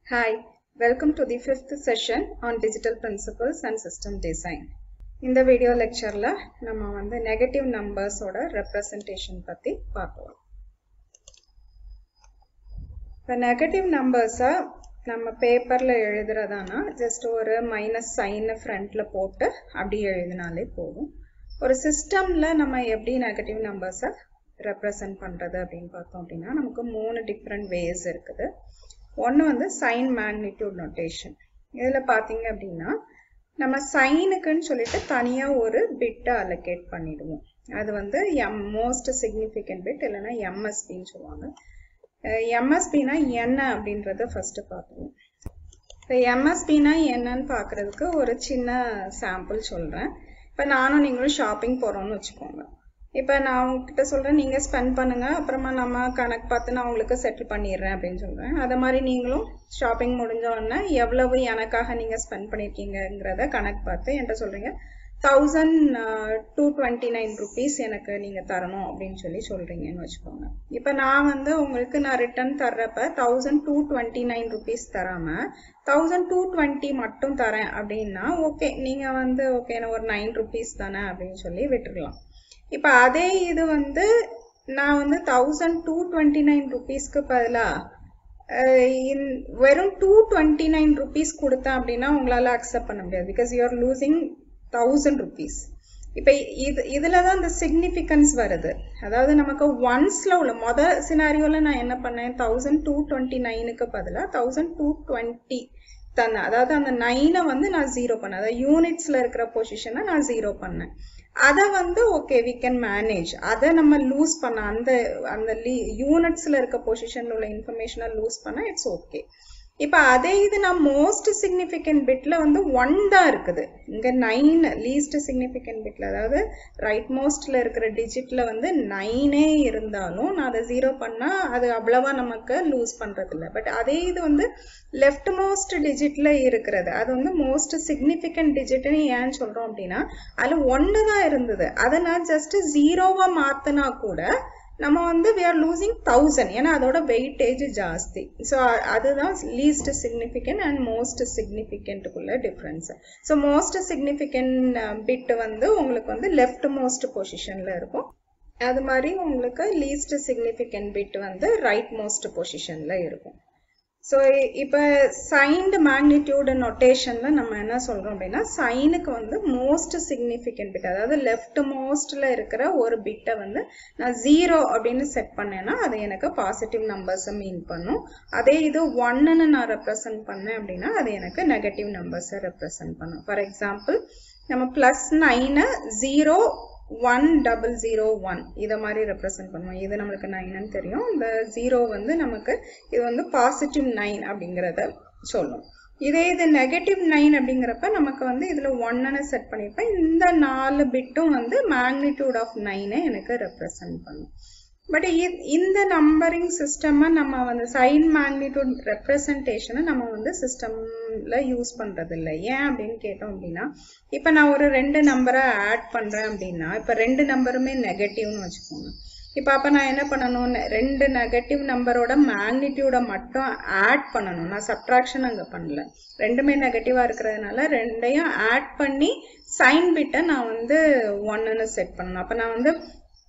Hi, welcome to the fifth session on digital principles and system design. இந்த video லெக்சரில் நம்ம வந்து negative நம்பர்ஸோட representation பற்றி பார்க்கலாம் இப்போ நெகட்டிவ் நம்பர்ஸை நம்ம பேப்பரில் எழுதுறதானா ஜஸ்ட் ஒரு மைனஸ் சைனை ஃப்ரண்ட்டில் போட்டு அப்படி எழுதினாலே போதும் ஒரு சிஸ்டமில் நம்ம எப்படி நெகட்டிவ் நம்பர்ஸை ரெப்ரசன்ட் பண்ணுறது அப்படின்னு பார்த்தோம் அப்படின்னா நமக்கு மூணு டிஃப்ரெண்ட் வேஸ் இருக்குது ஒன்று வந்து சைன் மேக்னிடியூட் நொட்டேஷன் இதில் பார்த்தீங்க அப்படின்னா நம்ம சைனுக்குன்னு சொல்லிட்டு தனியாக ஒரு பிட்டை அலோகேட் பண்ணிடுவோம் அது வந்து எம் மோஸ்ட் சிக்னிஃபிகண்ட் பிட் இல்லைன்னா எம்எஸ்பின்னு சொல்லுவாங்க எம்எஸ்பினா என்ன அப்படின்றத ஃபர்ஸ்ட் பார்த்துருவோம் இப்போ எம்எஸ்பினா என்னன்னு பார்க்குறதுக்கு ஒரு சின்ன சாம்பிள் சொல்கிறேன் இப்போ நானும் நீங்களும் ஷாப்பிங் போகிறோம்னு வச்சுக்கோங்க இப்போ நான் உங்ககிட்ட சொல்கிறேன் நீங்கள் ஸ்பெண்ட் பண்ணுங்கள் அப்புறமா நம்ம கணக்கு பார்த்து நான் உங்களுக்கு செட்டில் பண்ணிடுறேன் அப்படின்னு சொல்கிறேன் அதை மாதிரி நீங்களும் ஷாப்பிங் முடிஞ்ச உடனே எவ்வளவு எனக்காக நீங்கள் ஸ்பெண்ட் பண்ணியிருக்கீங்கிறத கணக்கு பார்த்து என்கிட்ட சொல்கிறீங்க thousand two twenty nine rupees எனக்கு நீங்கள் தரணும் அப்படின்னு சொல்லி சொல்கிறீங்கன்னு வச்சுக்கோங்க இப்போ நான் வந்து உங்களுக்கு நான் ரிட்டர்ன் தர்றப்ப thousand two twenty nine rupees தராமல் தௌசண்ட் டூ டுவெண்ட்டி மட்டும் தரேன் அப்படின்னா ஓகே நீங்கள் வந்து ஓகே ஒரு நைன் ருபீஸ் தானே அப்படின்னு சொல்லி விட்டுடலாம் இப்போ அதே இது வந்து நான் வந்து தௌசண்ட் டூ டுவெண்ட்டி நைன் ருபீஸ்க்கு பதிலாக வெறும் டூ டுவெண்ட்டி நைன் ருபீஸ் கொடுத்தேன் அப்படின்னா உங்களால் அக்செப்ட் பண்ண முடியாது because you are losing thousand rupees இப்போ இது இதில் தான் இந்த சிக்னிஃபிகன்ஸ் வருது அதாவது நமக்கு ஒன்ஸில் உள்ள மொதல் சினாரியோவில் நான் என்ன பண்ணேன் தௌசண்ட் டூ டுவெண்ட்டி நைனுக்கு பதிலாக தௌசண்ட் டூ டுவெண்ட்டி தந்தேன் அதாவது அந்த நைனை வந்து நான் ஜீரோ பண்ணேன் அதாவது யூனிட்ஸில் இருக்கிற பொசிஷனை நான் ஜீரோ பண்ணேன் அதை வந்து ஓகே வி கேன் மேனேஜ் அதை நம்ம லூஸ் பண்ண அந்த அந்த லீ யூனிட்ஸில் இருக்க பொசிஷனில் உள்ள இன்ஃபர்மேஷனை லூஸ் பண்ண இட்ஸ் ஓகே இப்போ அதே இது நான் மோஸ்ட் சிக்னிஃபிகண்ட் பிட்ல வந்து ஒன் தான் இருக்குது இங்கே நைன் லீஸ்ட் சிக்னிஃபிகண்ட் பிட்ல அதாவது ரைட் மோஸ்ட்ல இருக்கிற டிஜிட்ல வந்து நைனே இருந்தாலும் நான் அதை ஜீரோ பண்ணா அது அவ்வளவா நமக்கு லூஸ் பண்றது இல்லை பட் அதே இது வந்து லெஃப்ட் மோஸ்ட் டிஜிட்ல இருக்கிறது அது வந்து மோஸ்ட் சிக்னிஃபிகண்ட் டிஜிட்னு ஏன் சொல்றோம் அப்படின்னா அதில் ஒன்று தான் இருந்தது அதை நான் ஜஸ்ட் ஜீரோவா மாத்தினா கூட நம்ம வந்து வி ஆர் லூசிங் தௌசண்ட் ஏன்னா அதோட வெயிட்டேஜ் ஜாஸ்தி ஸோ அதுதான் லீஸ்ட் சிக்னிஃபிகண்ட் அண்ட் மோஸ்ட் சிக்னிஃபிகண்ட்டுக்குள்ள difference so most significant bit வந்து உங்களுக்கு வந்து லெஃப்ட் மோஸ்ட் பொசிஷனில் இருக்கும் அது மாதிரி உங்களுக்கு லீஸ்ட் சிக்னிஃபிகண்ட் பிட் வந்து ரைட் மோஸ்ட் பொசிஷனில் இருக்கும் ஸோ இப்போ சைன்டு மேக்னிடியூடு நொட்டேஷனில் நம்ம என்ன சொல்கிறோம் அப்படின்னா சைனுக்கு வந்து மோஸ்ட் சிக்னிஃபிகண்ட் பிட் அதாவது லெஃப்ட் மோஸ்டில் இருக்கிற ஒரு பிட்டை வந்து நான் ஜீரோ அப்படின்னு செட் பண்ணேன்னா அது எனக்கு பாசிட்டிவ் நம்பர்ஸை மீன் பண்ணும் அதே இது ஒன்னுன்னு நான் ரெப்ரசன்ட் பண்ணேன் அப்படின்னா அது எனக்கு நெகட்டிவ் நம்பர்ஸை ரெப்ரசன்ட் பண்ணும் ஃபார் எக்ஸாம்பிள் நம்ம ப்ளஸ் நைனை zero one double zero one இதை மாதிரி ரெப்ரசன்ட் பண்ணுவோம் இது நம்மளுக்கு நைனுன்னு தெரியும் இந்த ஜீரோ வந்து நமக்கு இது வந்து பாசிட்டிவ் நைன் அப்படிங்கிறத சொல்லும் இதே இது நெகட்டிவ் நைன் அப்படிங்கிறப்ப நமக்கு வந்து இதில் ஒன்னுன்னு செட் பண்ணியிருப்பேன் இந்த நாலு பிட்டும் வந்து மேக்னிடியூட் ஆஃப் நைனை எனக்கு ரெப்ரசன்ட் பண்ணும் பட் இந்த நம்பரிங் சிஸ்டமை நம்ம வந்து சைன் மேக்னிடியூட் ரெப்ரசன்டேஷனை நம்ம வந்து சிஸ்டமில் யூஸ் பண்ணுறது இல்லை ஏன் அப்படின்னு கேட்டோம் அப்படின்னா இப்போ நான் ஒரு ரெண்டு நம்பரை ஆட் பண்ணுறேன் அப்படின்னா இப்போ ரெண்டு நம்பருமே நெகட்டிவ்னு வச்சுக்கோங்க இப்போ அப்போ நான் என்ன பண்ணணும் ரெண்டு நெகட்டிவ் நம்பரோட மேக்னிடியூடை மட்டும் ஆட் பண்ணணும் நான் சப்ட்ராக்ஷன் அங்கே பண்ணல ரெண்டுமே நெகட்டிவாக இருக்கிறதுனால ரெண்டையும் ஆட் பண்ணி சைன் பிட்டை நான் வந்து ஒன்றுன்னு செட் பண்ணணும் அப்போ நான் வந்து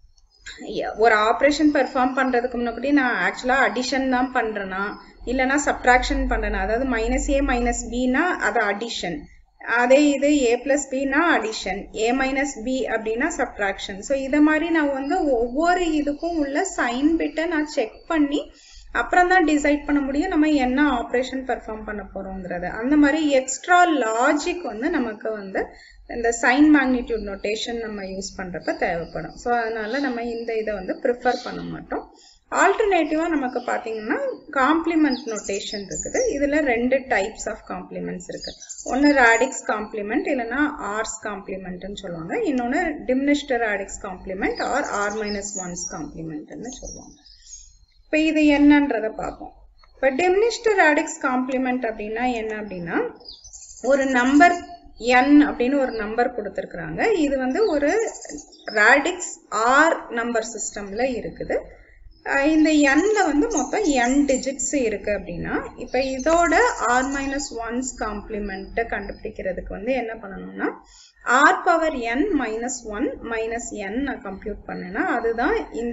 ஒரு ஆப்ரேஷன் பெர்ஃபார்ம் பண்ணுறதுக்கு முன்னாடி நான் ஆக்சுவலாக அடிஷன் தான் பண்ணுறேன்னா இல்லைனா சப்ட்ராக்ஷன் பண்ணுறேன்னா அதாவது மைனஸ் ஏ மைனஸ் பினா அது அடிஷன் அதே இது ஏ பிளஸ் பினா அடிஷன் ஏ மைனஸ் பி அப்படின்னா சப்ட்ராக்ஷன் ஸோ இதை மாதிரி நான் வந்து ஒவ்வொரு இதுக்கும் உள்ள சைன் பிட்டை நான் செக் பண்ணி அப்புறம் தான் டிசைட் பண்ண முடியும் நம்ம என்ன ஆப்ரேஷன் பெர்ஃபார்ம் பண்ண போகிறோங்கிறது அந்த மாதிரி எக்ஸ்ட்ரா லாஜிக் வந்து நமக்கு வந்து இந்த சைன் மேக்னிடியூட் நோட்டேஷன் நம்ம யூஸ் பண்ணுறப்ப தேவைப்படும் ஸோ அதனால நம்ம இந்த இதை வந்து ப்ரிஃபர் பண்ண மாட்டோம் ஆல்டர்னேட்டிவாக நமக்கு பார்த்தீங்கன்னா காம்ப்ளிமெண்ட் நோட்டேஷன் இருக்குது இதில் ரெண்டு டைப்ஸ் ஆஃப் காம்ப்ளிமெண்ட்ஸ் இருக்குது ஒன்று ரேடிக்ஸ் காம்ப்ளிமெண்ட் இல்லைனா ஆர்ஸ் காம்ப்ளிமெண்ட்னு சொல்லுவாங்க இன்னொன்று diminished radix complement R R minus one's காம்ப்ளிமெண்ட்னு சொல்லுவாங்க இப்போ இது என்னன்றதை பார்ப்போம் இப்போ டிம்னிஷ்ட் ரேடிக்ஸ் காம்ப்ளிமெண்ட் அப்படின்னா என்ன அப்படின்னா ஒரு நம்பர் என் அப்படின்னு ஒரு நம்பர் கொடுத்துருக்குறாங்க இது வந்து ஒரு ரேடிக்ஸ் ஆர் நம்பர் சிஸ்டமில் இருக்குது இந்த எண்ல வந்து மொத்தம் என் டிஜிட்ஸ் இருக்கு அப்படின்னா இப்போ இதோட ஆர் மைனஸ் ஒன்ஸ் காம்ப்ளிமெண்ட்டை கண்டுபிடிக்கிறதுக்கு வந்து என்ன பண்ணணும்னா R power N minus one minus N நான் கம்ப்யூட் பண்ணேன்னா அதுதான் இந்த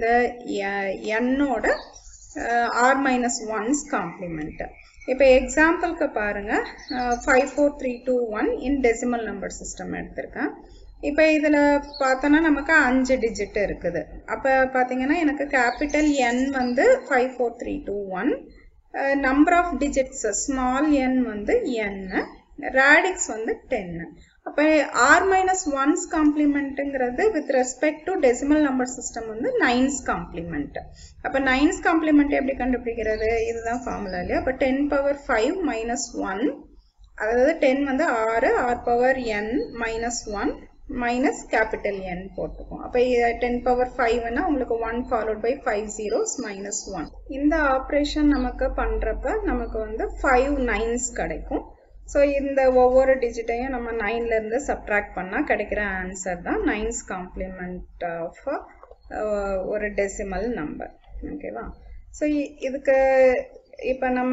எண்ணோட ஆர் மைனஸ் ஒன்ஸ் காம்ப்ளிமெண்ட் இப்போ எக்ஸாம்பிளுக்கு பாருங்க five four three two one in decimal number system எடுத்திருக்கேன் இப்போ இதில் பார்த்தோன்னா நமக்கு அஞ்சு டிஜிட் இருக்குது அப்போ பார்த்தீங்கன்னா எனக்கு கேபிட்டல் என் வந்து five four three two one number of digits small n வந்து என் ரேடிக்ஸ் வந்து டென்னு அப்போ ஆர் மைனஸ் ஒன்ஸ் காம்ப்ளிமெண்ட்டுங்கிறது with respect to decimal number system வந்து நைன்ஸ் காம்ப்ளிமெண்ட் அப்போ நைன்ஸ் காம்ப்ளிமெண்ட் எப்படி கண்டுபிடிக்கிறது இதுதான் ஃபார்முலா இல்லையா அப்போ ten power five minus one அதாவது டென் வந்து ஆறு R power N minus one minus capital N போட்டுக்கும் அப்போ டென் பவர் ஃபைவ்னா உங்களுக்கு one followed by five zeros minus one இந்த ஆப்ரேஷன் நமக்கு பண்ணுறப்ப நமக்கு வந்து ஃபைவ் நைன்ஸ் கிடைக்கும் ஸோ இந்த ஒவ்வொரு டிஜிட்டையும் நம்ம நைன்லேருந்து சப்ட்ராக்ட் பண்ணால் கிடைக்கிற ஆன்சர் தான் நைன்ஸ் காம்ப்ளிமெண்ட் ஆஃப் ஒரு டெசிமல் நம்பர் ஓகேவா ஸோ இதுக்கு இப்போ நம்ம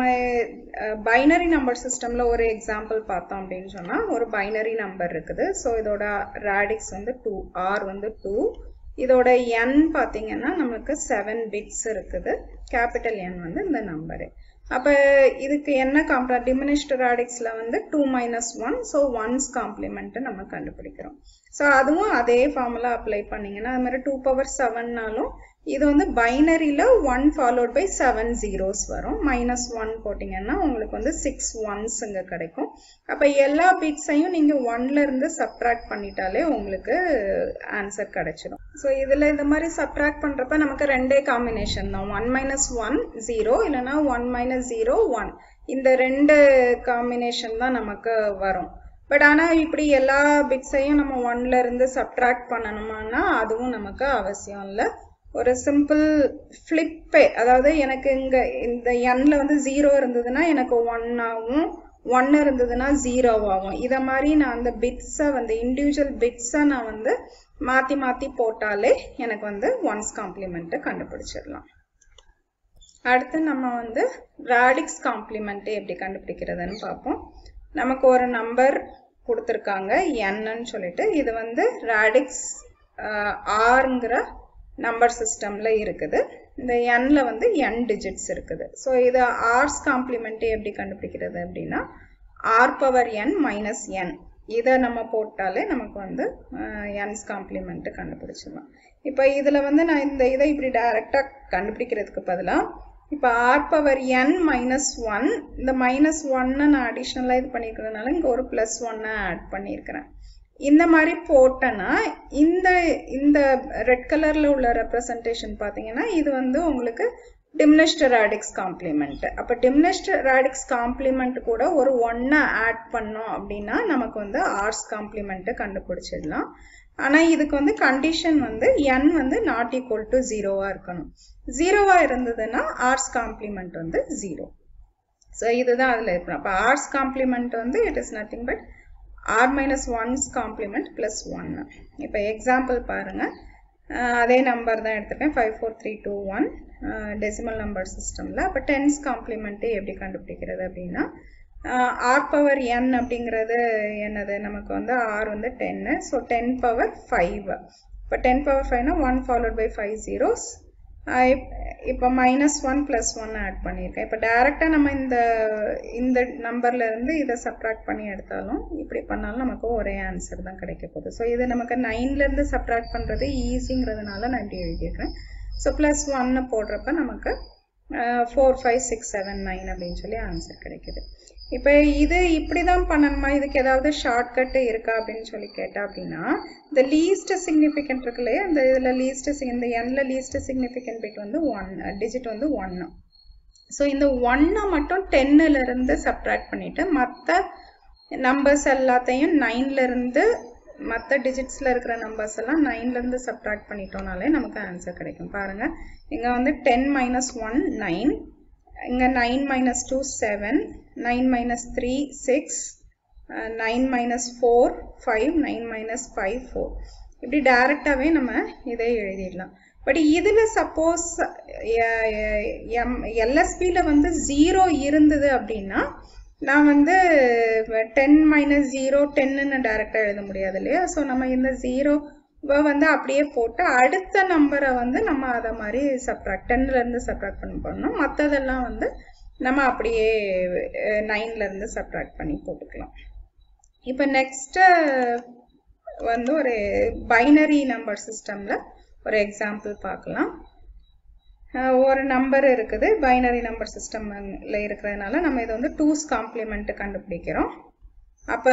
பைனரி நம்பர் சிஸ்டமில் ஒரு எக்ஸாம்பிள் பார்த்தோம் அப்படின்னு சொன்னால் ஒரு பைனரி நம்பர் இருக்குது ஸோ இதோட ரேடிக்ஸ் வந்து டூ ஆர் வந்து டூ இதோட என் பார்த்தீங்கன்னா நமக்கு செவன் பிட்ஸ் இருக்குது கேபிட்டல் என் வந்து இந்த நம்பரு அப்போ இதுக்கு என்ன காம்ப்ள டிமினிஷ்டு ரேடிக்ஸில் வந்து two minus one so one's complement நம்ம கண்டுபிடிக்கிறோம் ஸோ அதுவும் அதே ஃபார்முலா அப்ளை பண்ணிங்கன்னா அது மாதிரி டூ பவர் செவன்னாலும் இது வந்து பைனரியில் one followed by seven zeros வரும் மைனஸ் ஒன் போட்டிங்கன்னா உங்களுக்கு வந்து சிக்ஸ் ஒன்ஸ் இங்கே கிடைக்கும் அப்போ எல்லா பிட்ஸையும் நீங்கள் ஒன்லேருந்து சப்ட்ராக்ட் பண்ணிட்டாலே உங்களுக்கு ஆன்சர் கிடைச்சிடும் ஸோ இதில் இந்த மாதிரி சப்ட்ராக்ட் பண்ணுறப்ப நமக்கு ரெண்டே காம்பினேஷன் தான் ஒன் மைனஸ் ஒன் ஜீரோ இல்லைனா ஒன் மைனஸ் ஜீரோ ஒன் இந்த ரெண்டு காம்பினேஷன் தான் நமக்கு வரும் பட் ஆனால் இப்படி எல்லா பிட்ஸையும் நம்ம ஒன்ல இருந்து சப்ட்ராக்ட் பண்ணணுமானா அதுவும் நமக்கு அவசியம் இல்லை ஒரு சிம்பிள் ஃப்ளிப்பே அதாவது எனக்கு இங்கே இந்த எண்ணில் வந்து ஜீரோ இருந்ததுன்னா எனக்கு ஒன் ஆகும் ஒன்று இருந்ததுன்னா ஜீரோவாகும் இதை மாதிரி நான் அந்த பிட்ஸை வந்து இண்டிவிஜுவல் பிட்ஸை நான் வந்து மாற்றி மாற்றி போட்டாலே எனக்கு வந்து ஒன்ஸ் காம்ப்ளிமெண்ட்டை கண்டுபிடிச்சிடலாம் அடுத்து நம்ம வந்து ராடிக்ஸ் காம்ப்ளிமெண்ட்டு எப்படி கண்டுபிடிக்கிறதுன்னு பார்ப்போம் நமக்கு ஒரு நம்பர் கொடுத்துருக்காங்க என்னன்னு சொல்லிட்டு இது வந்து ராடிக்ஸ் ஆறுங்கிற நம்பர் சிஸ்டமில் இருக்குது இந்த என்ல வந்து என் டிஜிட்ஸ் இருக்குது ஸோ இது ஆர்ஸ் காம்ப்ளிமெண்ட்டு எப்படி கண்டுபிடிக்கிறது அப்படின்னா R power N minus N இதை நம்ம போட்டாலே நமக்கு வந்து என்ஸ் காம்ப்ளிமெண்ட்டு கண்டுபிடிச்சிடலாம் இப்போ இதில் வந்து நான் இந்த இதை இப்படி டைரெக்டாக கண்டுபிடிக்கிறதுக்கு பதிலாக இப்போ R power N minus one இந்த மைனஸ் ஒன்னை நான் அடிஷ்னலாக இது பண்ணியிருக்கிறதுனால இங்கே ஒரு ப்ளஸ் ஒன்னை ஆட் பண்ணியிருக்கிறேன் இந்த மாதிரி போட்டேன்னா இந்த இந்த ரெட் கலரில் உள்ள ரெப்ரசன்டேஷன் பார்த்தீங்கன்னா இது வந்து உங்களுக்கு டிம்னிஷ்ட் ரேடிக்ஸ் காம்ப்ளிமெண்ட் அப்போ டிம்னிஷ்ட் ரேடிக்ஸ் காம்ப்ளிமெண்ட் கூட ஒரு ஒன்னை ஆட் பண்ணோம் அப்படின்னா நமக்கு வந்து ஆர்ஸ் காம்ப்ளிமெண்ட்டை கண்டுபிடிச்சிடலாம் ஆனால் இதுக்கு வந்து கண்டிஷன் வந்து என் வந்து நாட் ஈக்குவல் டு ஜீரோவாக இருக்கணும் ஜீரோவாக இருந்ததுன்னா ஆர்ஸ் காம்ப்ளிமெண்ட் வந்து ஜீரோ ஸோ இதுதான் அதில் இருக்கணும் அப்போ ஆர்ஸ் காம்ப்ளிமெண்ட் வந்து it is nothing but R minus one's complement plus ஒன்று இப்போ எக்ஸாம்பிள் பாருங்கள் அதே நம்பர் தான் எடுத்துருக்கேன் five four three two one decimal number சிஸ்டமில் அப்போ டென்ஸ் காம்ப்ளிமெண்ட்டு எப்படி கண்டுபிடிக்கிறது அப்படின்னா ஆர் பவர் என் அப்படிங்கிறது என்னது நமக்கு வந்து ஆர் வந்து டென்னு ஸோ டென் பவர் ஃபைவ் இப்போ டென் பவர் ஃபைவ்னா one followed by five zeros இப்போ minus one plus one add பண்ணியிருக்கேன் இப்போ டேரெக்டாக நம்ம இந்த இந்த நம்பர்லேருந்து இதை சப்ட்ராக்ட் பண்ணி எடுத்தாலும் இப்படி பண்ணாலும் நமக்கு ஒரே ஆன்சர் தான் கிடைக்க போகுது ஸோ இது நமக்கு நைன்லேருந்து சப்ட்ராக்ட் பண்ணுறது ஈஸிங்கிறதுனால நான் இப்படி எழுதியிருக்கேன் ஸோ ப்ளஸ் ஒன்னு போடுறப்ப நமக்கு four five six seven nine அப்படின்னு சொல்லி ஆன்சர் கிடைக்குது இப்போ இது இப்படி தான் பண்ணணுமா இதுக்கு ஏதாவது ஷார்ட்கட்டு இருக்கா அப்படின்னு சொல்லி கேட்டா அப்படின்னா இந்த லீஸ்ட் சிக்னிஃபிகண்ட் இருக்கு இல்லையா இந்த இதில் லீஸ்ட் இந்த எண்ணில் லீஸ்ட் சிக்னிஃபிகண்ட் பிட் வந்து ஒன் டிஜிட் வந்து ஒன்று ஸோ இந்த ஒன்னை மட்டும் டென்னுலேருந்து சப்ட்ராக்ட் பண்ணிவிட்டு மற்ற நம்பர்ஸ் எல்லாத்தையும் நைன்லேருந்து மற்ற டிஜிட்ஸில் இருக்கிற நம்பர்ஸ் எல்லாம் நைன்லேருந்து சப்ட்ராக்ட் பண்ணிட்டோம்னாலே நமக்கு ஆன்சர் கிடைக்கும் பாருங்கள் இங்கே வந்து டென் மைனஸ் ஒன் நைன் இங்கே nine minus two seven nine minus three six nine minus four five nine minus five four இப்படி டைரெக்டாகவே நம்ம இதை எழுதிடலாம் பட் இதில் சப்போஸ் எம் எல்எஸ்பியில் வந்து ஜீரோ இருந்தது அப்படின்னா நான் வந்து டென் மைனஸ் ஜீரோ டென்னு டைரெக்டாக எழுத முடியாது இல்லையா ஸோ நம்ம இந்த ஜீரோவை வந்து அப்படியே போட்டு அடுத்த நம்பரை வந்து நம்ம அதை மாதிரி சப்ராக்ட் டென்லேருந்து சப்ராக்ட் பண்ணி பண்ணணும் மற்றதெல்லாம் வந்து நம்ம அப்படியே நைன்லேருந்து சப்ராக்ட் பண்ணி போட்டுக்கலாம் இப்போ நெக்ஸ்ட்டு வந்து ஒரு பைனரி நம்பர் சிஸ்டமில் ஒரு எக்ஸாம்பிள் பார்க்கலாம் ஒரு நம்பர் இருக்குது பைனரி நம்பர் சிஸ்டம்ல இருக்கிறதுனால நம்ம இதை வந்து டூஸ் காம்ப்ளிமெண்ட் கண்டுபிடிக்கிறோம் அப்போ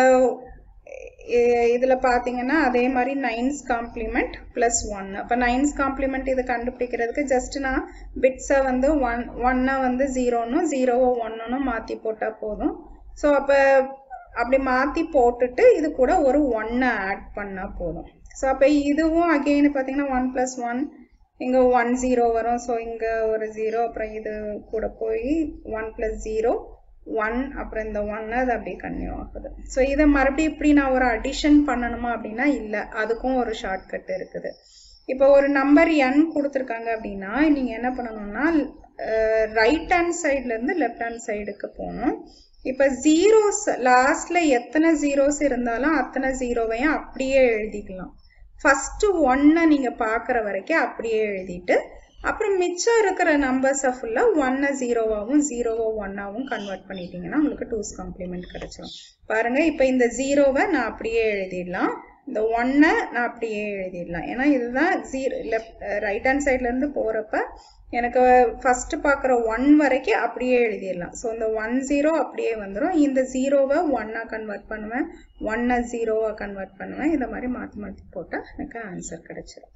இதில் பார்த்தீங்கன்னா அதே மாதிரி நைன்ஸ் காம்ப்ளிமெண்ட் ப்ளஸ் ஒன் அப்போ நைன்ஸ் காம்ப்ளிமெண்ட் இது கண்டுபிடிக்கிறதுக்கு ஜஸ்ட் நான் பிட்ஸை வந்து ஒன் ஒன்னை வந்து ஜீரோனும் ஜீரோவோ ஒன்னுன்னு மாற்றி போட்டால் போதும் ஸோ அப்போ அப்படி மாற்றி போட்டுட்டு இது கூட ஒரு ஒன்னை ஆட் பண்ணால் போதும் ஸோ அப்போ இதுவும் அகெயின் பார்த்தீங்கன்னா ஒன் ப்ளஸ் ஒன் இங்கே ஒன் ஜீரோ வரும் ஸோ இங்கே ஒரு ஜீரோ அப்புறம் இது கூட போய் ஒன் ப்ளஸ் ஜீரோ ஒன் அப்புறம் இந்த ஒன்று அது அப்படியே கன்டினியூ ஆகுது ஸோ இதை மறுபடியும் இப்படி நான் ஒரு அடிஷன் பண்ணணுமா அப்படின்னா இல்லை அதுக்கும் ஒரு ஷார்ட்கட் இருக்குது இப்போ ஒரு நம்பர் என் கொடுத்துருக்காங்க அப்படின்னா நீங்கள் என்ன பண்ணணும்னா ரைட் ஹேண்ட் சைட்லேருந்து லெஃப்ட் ஹேண்ட் சைடுக்கு போகணும் இப்போ ஜீரோஸ் லாஸ்ட்ல எத்தனை ஜீரோஸ் இருந்தாலும் அத்தனை ஜீரோவையும் அப்படியே எழுதிக்கலாம் ஃபர்ஸ்ட் ஒன்னை நீங்க பார்க்குற வரைக்கும் அப்படியே எழுதிட்டு அப்புறம் மிச்சம் இருக்கிற நம்பர்ஸை ஃபுல்லாக ஒன்னை ஜீரோவாகவும் ஜீரோவோ ஒன்னாகவும் கன்வெர்ட் பண்ணிட்டீங்கன்னா உங்களுக்கு டூஸ் காம்ப்ளிமெண்ட் கிடைச்சிடும் பாருங்க இப்போ இந்த ஜீரோவை நான் அப்படியே எழுதிடலாம் இந்த ஒன்னை நான் அப்படியே எழுதிடலாம் ஏன்னா இதுதான் ஜீரோ லெஃப்ட் ரைட் ஹேண்ட் சைட்லேருந்து போகிறப்ப எனக்கு ஃபர்ஸ்ட் பார்க்குற ஒன் வரைக்கும் அப்படியே எழுதிடலாம் ஸோ இந்த ஒன் ஜீரோ அப்படியே வந்துடும் இந்த ஜீரோவை ஒன்னாக கன்வெர்ட் பண்ணுவேன் ஒன்னை ஜீரோவாக கன்வெர்ட் பண்ணுவேன் இந்த மாதிரி மாற்றி மாற்றி போட்டால் எனக்கு ஆன்சர் கிடைச்சிடும்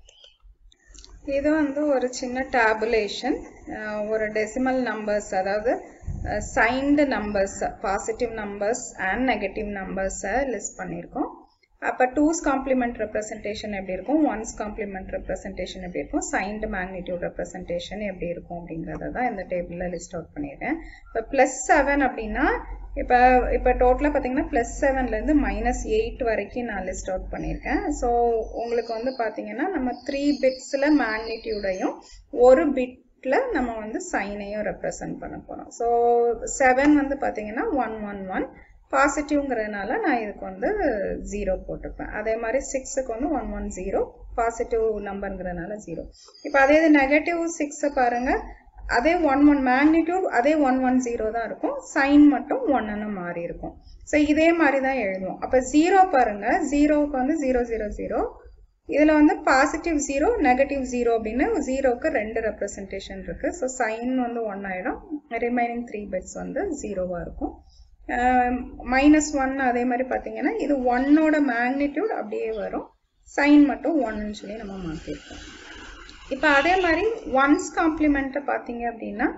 இது வந்து ஒரு சின்ன டேபுலேஷன் ஒரு டெசிமல் நம்பர்ஸ் அதாவது signed numbers positive numbers and negative நம்பர்ஸை லிஸ்ட் பண்ணியிருக்கோம் அப்போ டூஸ் காம்ப்ளிமெண்ட் ரெப்ரசன்டேஷன் எப்படி இருக்கும் ஒன்ஸ் காம்ப்ளிமெண்ட் ரெப்ரசன்டேஷன் எப்படி இருக்கும் சைன்டு மேக்னிடியூட் ரெப்ரசன்டேஷன் எப்படி இருக்கும் அப்படிங்கிறத தான் இந்த டேபிளில் லிஸ்ட் அவுட் பண்ணியிருக்கேன் இப்போ ப்ளஸ் செவன் அப்படின்னா இப்போ இப்போ டோட்டலாக பார்த்தீங்கன்னா ப்ளஸ் செவன்லேருந்து மைனஸ் எயிட் வரைக்கும் நான் லிஸ்ட் அவுட் பண்ணியிருக்கேன் ஸோ உங்களுக்கு வந்து பார்த்தீங்கன்னா நம்ம த்ரீ பிட்ஸில் மேக்னிடியூடையும் ஒரு பிட்டில் நம்ம வந்து சைனையும் ரெப்ரசன்ட் பண்ண போகிறோம் ஸோ செவன் வந்து பார்த்தீங்கன்னா ஒன் ஒன் ஒன் பாசிட்டிவ்ங்கிறதுனால நான் இதுக்கு வந்து ஜீரோ போட்டிருப்பேன் அதே மாதிரி சிக்ஸுக்கு வந்து ஒன் ஒன் ஜீரோ பாசிட்டிவ் நம்பருங்கிறதுனால ஜீரோ இப்போ அதே இது நெகட்டிவ் சிக்ஸை பாருங்கள் அதே ஒன் ஒன் மேக்னிடியூட் அதே ஒன் ஒன் ஜீரோ தான் இருக்கும் சைன் மட்டும் ஒன்னு மாறி இருக்கும் ஸோ இதே மாதிரி தான் எழுதுவோம் அப்போ ஜீரோ பாருங்க ஜீரோவுக்கு வந்து ஜீரோ ஜீரோ ஜீரோ இதில் வந்து பாசிட்டிவ் ஜீரோ நெகட்டிவ் ஜீரோ அப்படின்னு ஜீரோவுக்கு ரெண்டு ரெப்ரசன்டேஷன் இருக்கு ஸோ சைன் வந்து ஒன் ஆயிடும் ரிமைனிங் த்ரீ பெட்ஸ் வந்து ஜீரோவாக இருக்கும் மைனஸ் ஒன் அதே மாதிரி பார்த்தீங்கன்னா இது ஒன்னோட மேக்னிடியூட் அப்படியே வரும் சைன் மட்டும் ஒன்னு சொல்லி நம்ம மாற்றிருக்கோம் இப்போ அதே மாதிரி ஒன்ஸ் காம்ப்ளிமெண்ட்டை பார்த்தீங்க அப்படின்னா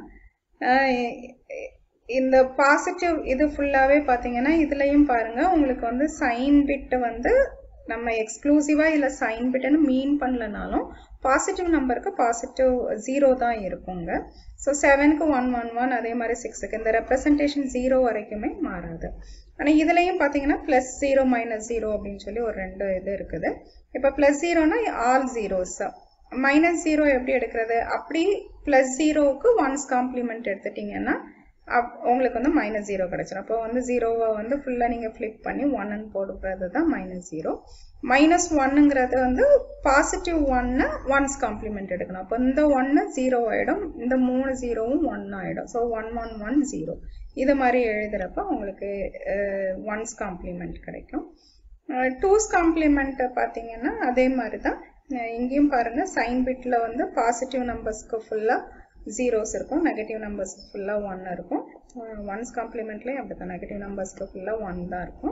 இந்த பாசிட்டிவ் இது ஃபுல்லாகவே பார்த்தீங்கன்னா இதுலேயும் பாருங்கள் உங்களுக்கு வந்து சைன் பிட்டு வந்து நம்ம எக்ஸ்க்ளூசிவாக இல்லை சைன் பிட்டுன்னு மீன் பண்ணலனாலும் பாசிட்டிவ் நம்பருக்கு பாசிட்டிவ் ஜீரோ தான் இருக்குங்க ஸோ செவனுக்கு ஒன் ஒன் ஒன் அதே மாதிரி சிக்ஸுக்கு இந்த ரெப்ரசன்டேஷன் ஜீரோ வரைக்குமே மாறாது ஆனால் இதுலேயும் பார்த்தீங்கன்னா ப்ளஸ் ஜீரோ மைனஸ் ஜீரோ அப்படின்னு சொல்லி ஒரு ரெண்டு இது இருக்குது இப்போ ப்ளஸ் ஜீரோனா ஆல் ஜீரோஸ் மைனஸ் ஜீரோ எப்படி எடுக்கிறது அப்படி ப்ளஸ் ஜீரோவுக்கு ஒன்ஸ் காம்ப்ளிமெண்ட் எடுத்துட்டிங்கன்னா அப் உங்களுக்கு வந்து மைனஸ் ஜீரோ கிடச்சிடும் அப்போ வந்து ஜீரோவை வந்து ஃபுல்லாக நீங்கள் ஃப்ளிப் பண்ணி ஒன்னு போடுறது தான் மைனஸ் ஜீரோ மைனஸ் ஒன்னுங்கிறது வந்து பாசிட்டிவ் ஒன்னு ஒன்ஸ் காம்ப்ளிமெண்ட் எடுக்கணும் அப்போ இந்த ஒன்று ஜீரோ ஆகிடும் இந்த மூணு ஜீரோவும் ஒன் ஆகிடும் so one one one zero இது மாதிரி எழுதுகிறப்ப உங்களுக்கு ஒன்ஸ் காம்ப்ளிமெண்ட் கிடைக்கும் டூஸ் காம்ப்ளிமெண்ட் பார்த்தீங்கன்னா அதே மாதிரி தான் இங்கேயும் பாருங்கள் சைன் பிட்டில் வந்து பாசிட்டிவ் நம்பர்ஸ்க்கு ஃபுல்லாக ஜீரோஸ் இருக்கும் நெகட்டிவ் நம்பர்ஸ்க்கு ஃபுல்லாக ஒன் இருக்கும் ஒன்ஸ் காம்ப்ளிமெண்ட்லேயும் அப்படி தான் நெகட்டிவ் நம்பர்ஸ்க்கு ஃபுல்லாக ஒன் தான் இருக்கும்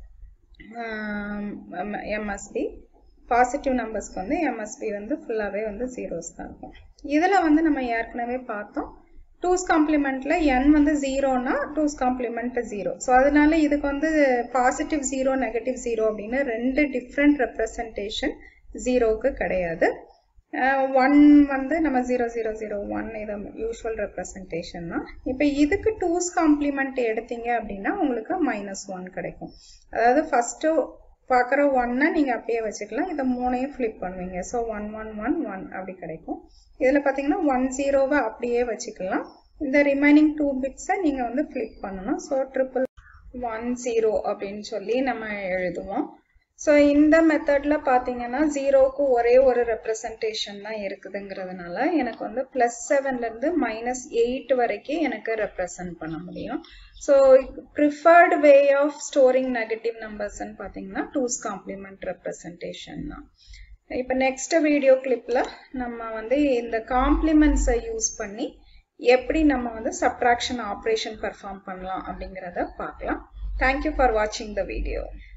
எம்எஸ்பி பாசிட்டிவ் நம்பர்ஸ்க்கு வந்து எம்எஸ்பி வந்து ஃபுல்லாகவே வந்து ஜீரோஸ் தான் இருக்கும் இதில் வந்து நம்ம ஏற்கனவே பார்த்தோம் டூஸ் காம்ப்ளிமெண்ட்டில் என் வந்து ஜீரோனா டூஸ் காம்ப்ளிமெண்ட் ஜீரோ ஸோ அதனால இதுக்கு வந்து பாசிட்டிவ் ஜீரோ நெகட்டிவ் ஜீரோ அப்படின்னு ரெண்டு டிஃப்ரெண்ட் ரெப்ரசன்டேஷன் ஜீரோவுக்கு கிடையாது ஒன் வந்து நம்ம ஜீரோ ஜீரோ ஜீரோ ஒன் இது யூஸ்வல் ரெப்ரசன்டேஷன் தான் இப்போ இதுக்கு டூஸ் காம்ப்ளிமெண்ட் எடுத்தீங்க அப்படின்னா உங்களுக்கு மைனஸ் ஒன் கிடைக்கும் அதாவது ஃபஸ்ட்டு பார்க்குற ஒன்னை நீங்கள் அப்படியே வச்சுக்கலாம் இதை மூணையும் ஃப்ளிப் பண்ணுவீங்க so one one one one அப்படி கிடைக்கும் இதில் பார்த்தீங்கன்னா ஒன் ஜீரோவை அப்படியே வச்சுக்கலாம் இந்த ரிமைனிங் டூ பிட்ஸை நீங்கள் வந்து ஃப்ளிப் பண்ணணும் ஸோ ட்ரிபிள் ஒன் ஜீரோ அப்படின்னு சொல்லி நம்ம எழுதுவோம் ஸோ இந்த மெத்தடில் பார்த்தீங்கன்னா ஜீரோவுக்கு ஒரே ஒரு ரெப்ரசன்டேஷன் தான் இருக்குதுங்கிறதுனால எனக்கு வந்து ப்ளஸ் செவன்லேருந்து மைனஸ் எயிட் வரைக்கும் எனக்கு ரெப்ரசன்ட் பண்ண முடியும் so preferred way of storing negative நம்பர்ஸ்ன்னு பார்த்தீங்கன்னா டூஸ் காம்ப்ளிமெண்ட் ரெப்ரசன்டேஷன் தான் இப்போ நெக்ஸ்ட் வீடியோ கிளிப்பில் நம்ம வந்து இந்த காம்ப்ளிமெண்ட்ஸை யூஸ் பண்ணி எப்படி நம்ம வந்து சப்ட்ராக்ஷன் ஆப்ரேஷன் பெர்ஃபார்ம் பண்ணலாம் அப்படிங்கிறத பார்க்கலாம் தேங்க்யூ ஃபார் வாட்சிங் த வீடியோ